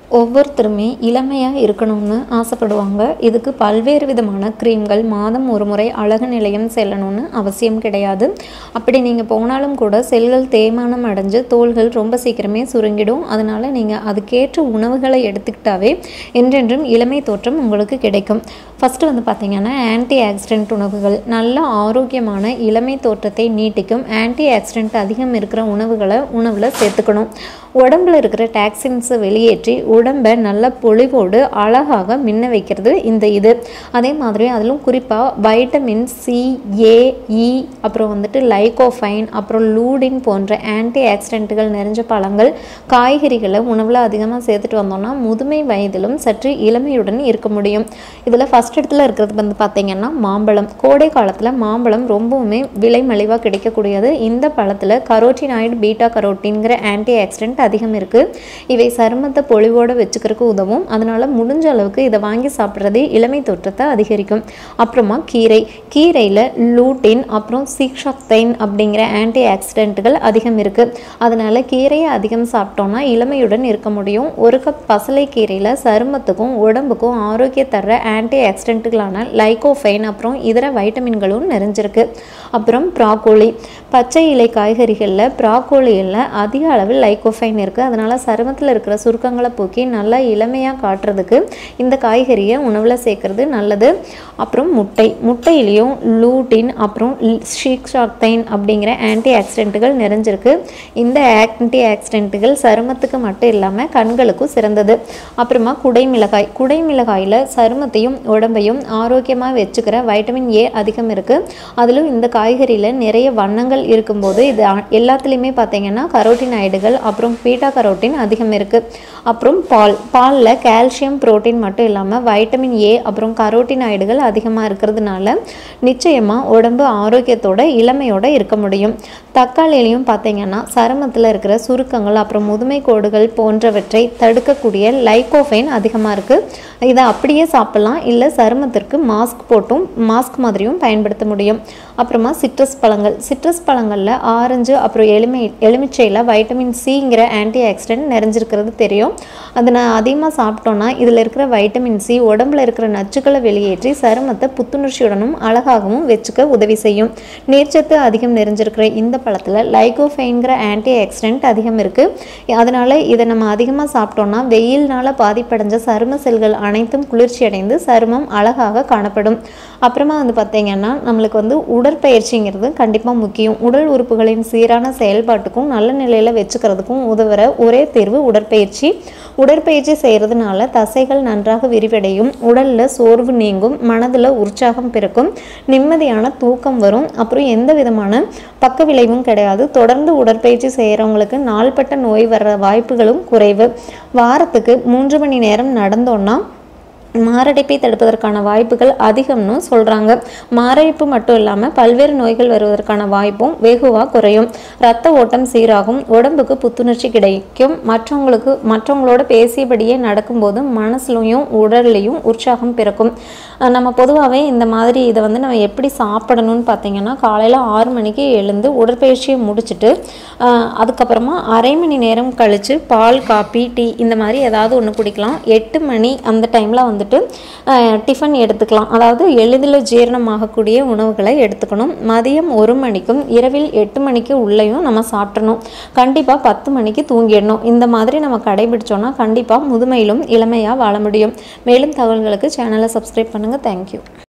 ஒவ்வொருத்தருமே இளமையாக இருக்கணும்னு ஆசைப்படுவாங்க இதுக்கு பல்வேறு விதமான க்ரீம்கள் மாதம் ஒரு முறை அழகு நிலையம் செல்லணும்னு அவசியம் கிடையாது அப்படி நீங்கள் போனாலும் கூட செல்கள் தேய்மானம் அடைஞ்சு தோள்கள் ரொம்ப சீக்கிரமே சுருங்கிடும் அதனால் நீங்கள் அதுக்கேற்ற உணவுகளை எடுத்துக்கிட்டாவே என்றென்றும் இளமை தோற்றம் உங்களுக்கு கிடைக்கும் ஃபஸ்ட்டு வந்து பார்த்திங்கன்னா ஆன்டி ஆக்சிடென்ட் உணவுகள் நல்ல ஆரோக்கியமான இளமை தோற்றத்தை நீட்டிக்கும் ஆன்டி ஆக்சிடென்ட் அதிகம் இருக்கிற உணவுகளை உணவில் சேர்த்துக்கணும் உடம்புல இருக்கிற டாக்ஸின்ஸை வெளியேற்றி உடம்பை நல்ல பொலிவோடு அழகாக மின்ன வைக்கிறது இந்த இது அதே மாதிரி அதிலும் குறிப்பாக வைட்டமின் சி ஏ இ அப்புறம் வந்துட்டு லைகோஃபைன் அப்புறம் லூடின் போன்ற ஆன்டி ஆக்சிடென்ட்டுகள் நிறைஞ்ச பழங்கள் காய்கறிகளை உணவில் அதிகமாக சேர்த்துட்டு வந்தோம்னா முதுமை வயதிலும் சற்று இளமையுடன் இருக்க முடியும் இதில் ஃபஸ்ட் இடத்துல இருக்கிறது வந்து பார்த்திங்கன்னா மாம்பழம் கோடை காலத்தில் மாம்பழம் ரொம்பவுமே விலை மலிவாக கிடைக்கக்கூடியது இந்த பழத்தில் கரோட்டினாய்டு பீட்டா கரோட்டின்கிற ஆன்டி ஆக்சிடென்ட் அதிகம் இருக்குது இவை சருமத்தை பொலிவோடு வச்சுக்கிறதுக்கு உதவும் அதனால் முடிஞ்ச அளவுக்கு இதை வாங்கி சாப்பிட்றது இளமை தோற்றத்தை அதிகரிக்கும் அப்புறமா கீரை கீரையில் லூட்டின் அப்புறம் சீக்ஷாக்தைன் அப்படிங்கிற ஆன்டி ஆக்சிடென்ட்டுகள் அதிகம் இருக்குது அதனால் கீரையை அதிகம் சாப்பிட்டோம்னா இளமையுடன் இருக்க முடியும் ஒரு கப் பசலை கீரையில் சருமத்துக்கும் உடம்புக்கும் ஆரோக்கியம் தர்ற ஆன்டி ஆக்சிடென்ட்டுகளான லைகோஃபைன் அப்புறம் இதர வைட்டமின்களும் நிறைஞ்சிருக்கு அப்புறம் ப்ராக்கோலி பச்சை இலை காய்கறிகளில் ப்ராக்கோலியில் அதிக அளவில் லைகோஃபைன் இருக்குது அதனால் சருமத்தில் இருக்கிற சுருக்கங்களை போக்கி நல்லா இளமையாக காட்டுறதுக்கு இந்த காய்கறியை உணவில் சேர்க்கறது நல்லது அப்புறம் முட்டை முட்டையிலையும் லூட்டின் அப்புறம் ஷீக்ஷாக்தைன் அப்படிங்கிற ஆன்டி ஆக்சிடென்ட்டுகள் நிறைஞ்சிருக்கு இந்த ஆன்டி ஆக்சிடென்ட்டுகள் சருமத்துக்கு மட்டும் இல்லாமல் கண்களுக்கும் சிறந்தது அப்புறமா குடைமிளகாய் குடைமிளகாயில் சருமத்தையும் உடம்பையும் ஆரோக்கியமாக வச்சுக்கிற வைட்டமின் ஏ அதிகம் இருக்குது அதிலும் இந்த காய்கறியில் நிறைய வண்ணங்கள் இருக்கும்போது இது அ- எல்லாத்துலேயுமே பார்த்தீங்கன்னா கரோட்டினாய்டுகள் அப்புறம் பீட்டா கரோட்டின் அதிகம் இருக்குது அப்புறம் பால் பாலில் கால்சியம் புரோட்டீன் மட்டும் இல்லாமல் வைட்டமின் ஏ அப்புறம் கரோட்டினாய்டுகள் அதிகமாக இருக்கிறதுனால நிச்சயமாக உடம்பு ஆரோக்கியத்தோட இளமையோட இருக்க முடியும் தக்காளிலையும் பார்த்தீங்கன்னா சருமத்தில் இருக்கிற சுருக்கங்கள் அப்புறம் முதுமை கோடுகள் போன்றவற்றை தடுக்கக்கூடிய லைகோஃபைன் அதிகமாக இருக்குது இதை அப்படியே சாப்பிடலாம் இல்லை சருமத்திற்கு மாஸ்க் போட்டும் மாஸ்க் மாதிரியும் பயன்படுத்த முடியும் அப்புறமா சிட்ரஸ் பழங்கள் சிட்ரஸ் பழங்களில் ஆரஞ்சு அப்புறம் எலுமி எலுமிச்சையில் வைட்டமின் சிங்கிற ஆன்டி ஆக்சிடென்ட் நிறைஞ்சிருக்கிறது தெரியும் அதை நான் அதிகமாக சாப்பிட்டோன்னா இதில் இருக்கிற வைட்டமின் சி உடம்புல இருக்கிற நச்சுக்களை வெளியேற்றி சருமத்தை புத்துணர்ச்சியுடனும் அழகாகவும் வச்சுக்க உதவி செய்யும் நீர்ச்சத்து அதிகம் நிறைஞ்சிருக்கிற இந்த பழத்தில் லைகோஃபைன்கிற ஆன்டி ஆக்சிடென்ட் அதிகம் இருக்குது அதனால் இதை நம்ம அதிகமாக சாப்பிட்டோன்னா வெயில்னால பாதிப்படைஞ்ச சரும செல்கள் அனைத்தும் குளிர்ச்சி அடைந்து சருமம் அழகாக காணப்படும் அப்புறமா வந்து பார்த்தீங்கன்னா நம்மளுக்கு வந்து உடற்பயிற்சிங்கிறது கண்டிப்பாக முக்கியம் உடல் உறுப்புகளின் சீரான செயல்பாட்டுக்கும் நல்ல நிலையில் வச்சுக்கிறதுக்கும் உதவுற ஒரே தேர்வு உடற்பயிற்சி உடற்பயிற்சி செய்கிறதுனால தசைகள் நன்றாக விரிவடையும் உடலில் சோர்வு நீங்கும் மனதில் உற்சாகம் பிறக்கும் நிம்மதியான தூக்கம் வரும் அப்புறம் எந்த விதமான பக்க விளைவும் கிடையாது தொடர்ந்து உடற்பயிற்சி செய்கிறவங்களுக்கு நாள்பட்ட நோய் வர்ற வாய்ப்புகளும் குறைவு வாரத்துக்கு மூன்று மணி நேரம் நடந்தோன்னா மாரடைப்பை தடுப்பதற்கான வாய்ப்புகள் அதிகம்னு சொல்கிறாங்க மாரடைப்பு மட்டும் இல்லாமல் பல்வேறு நோய்கள் வருவதற்கான வாய்ப்பும் வெகுவாக குறையும் ரத்த ஓட்டம் சீராகும் உடம்புக்கு புத்துணர்ச்சி கிடைக்கும் மற்றவங்களுக்கு மற்றவங்களோட பேசியபடியே நடக்கும்போது மனசுலையும் உடல்லையும் உற்சாகம் பிறக்கும் அஹ் நம்ம பொதுவாகவே இந்த மாதிரி இதை வந்து நம்ம எப்படி சாப்பிடணும்னு பார்த்தீங்கன்னா காலையில் ஆறு மணிக்கு எழுந்து உடற்பயிற்சியை முடிச்சுட்டு அஹ் அதுக்கப்புறமா அரை மணி நேரம் கழித்து பால் காப்பி டீ இந்த மாதிரி ஏதாவது ஒன்று குடிக்கலாம் எட்டு மணி அந்த டைமில் வந்துட்டு அஹ், டிஃபன் எடுத்துக்கலாம் அதாவது எளிதில் ஜீரணமாகக்கூடிய உணவுகளை எடுத்துக்கணும் மதியம் ஒரு மணிக்கும் இரவில் எட்டு மணிக்கு உள்ளேயும் நம்ம சாப்பிட்றணும் கண்டிப்பாக பத்து மணிக்கு தூங்கிடணும் இந்த மாதிரி நம்ம கடைபிடிச்சோன்னா கண்டிப்பாக முதுமையிலும் இளமையாக வாழ முடியும் மேலும் தகவல்களுக்கு சேனலை சப்ஸ்கிரைப் பண்ணுங்கள் தேங்க்யூ